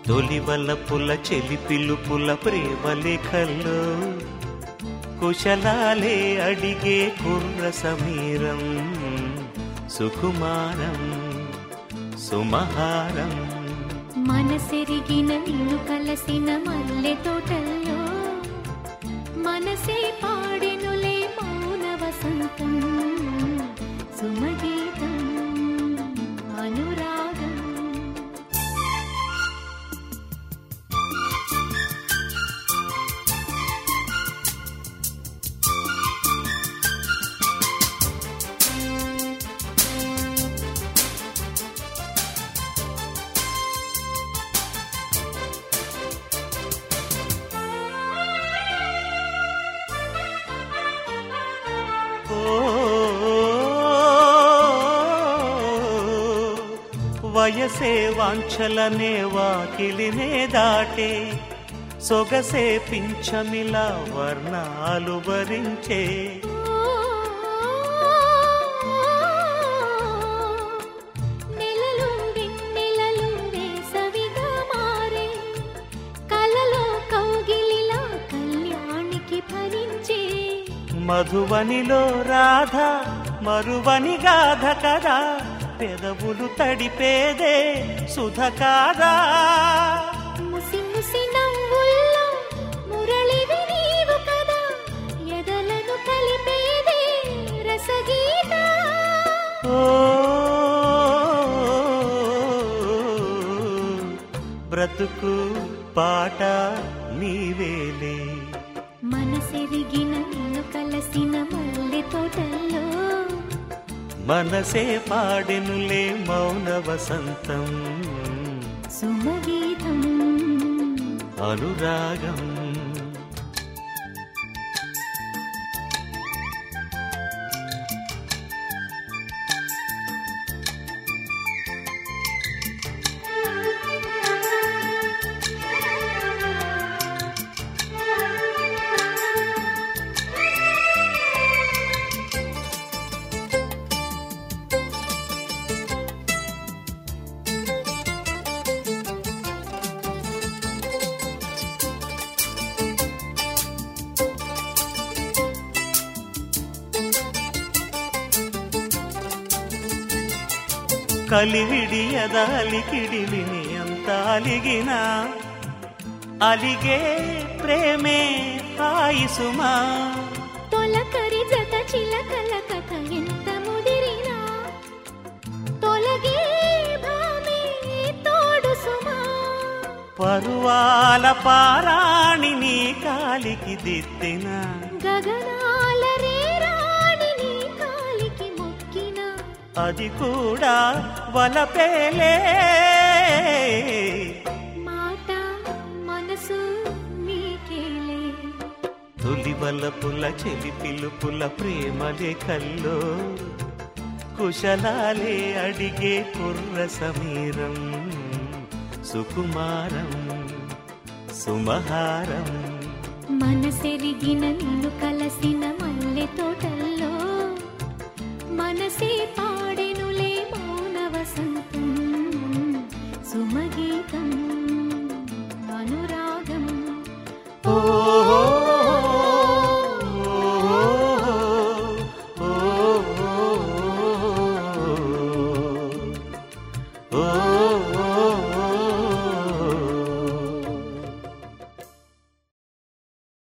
తొలివలపుల చెలి పిలుపుల ప్రేమ లేఖల్లో కుశలాలే అడిగే కుర్ర సమీరం సుకుమారం సుమహారం మనసెరిగిన నిన్ను కలసిన మల్లె తోటల్లో మనసే పాడెనులే మౌన వసంతం సుమగీతం అనురాగం ఓ వయసే వాంఛలనే వాకిలినే దాటే సొగసే పింఛమిలా వర్ణాలు భరించే నెలలు వెన్నెలలు వేసవిగా మారే కలలో కౌగిలిలా కళ్యాణికి భరించే మధువనిలో రాధ మరువని గాథ కదా పెదవులు తడిపేదే సుధ కాదా ముసి ముసి నవ్వుల్లో మురళివి నీవు కదా ఎదలను కలిపేదే రసగీత ఓ బ్రతుకు పాట నీవేలే మనసెరిగిన నిన్ను కలసిన మల్లె తోటల్లో మనసే పాడెనులే మౌన వసంతం సుమగీతం అనురాగం కలివిడి అదాలికిడి విని అంత అలిగినా అలిగే ప్రేమే హాయి సుమా తొలకరి జత చిలకల కథ ఎంత ముదిరినా తొలగే భామే తోడు సుమా పరువాల పారాణి నీ కాలికి దిద్దిన గగనాల రేరాణి నీ కాలికి మొక్కిన అది కూడా వలపేలే మాట మనసు నీకేలే తొలి వలపుల చెలి పిలుపుల ప్రేమ లేఖల్లో కుశలాలే అడిగే కుర్ర సమీరం సుకుమారం సుమహారం మనసెరిగిన నిన్ను కలసిన మల్లె తోటల్లో మనసే పాడెనులే మౌన వసంతం సుమగీతం అనురాగం ఓ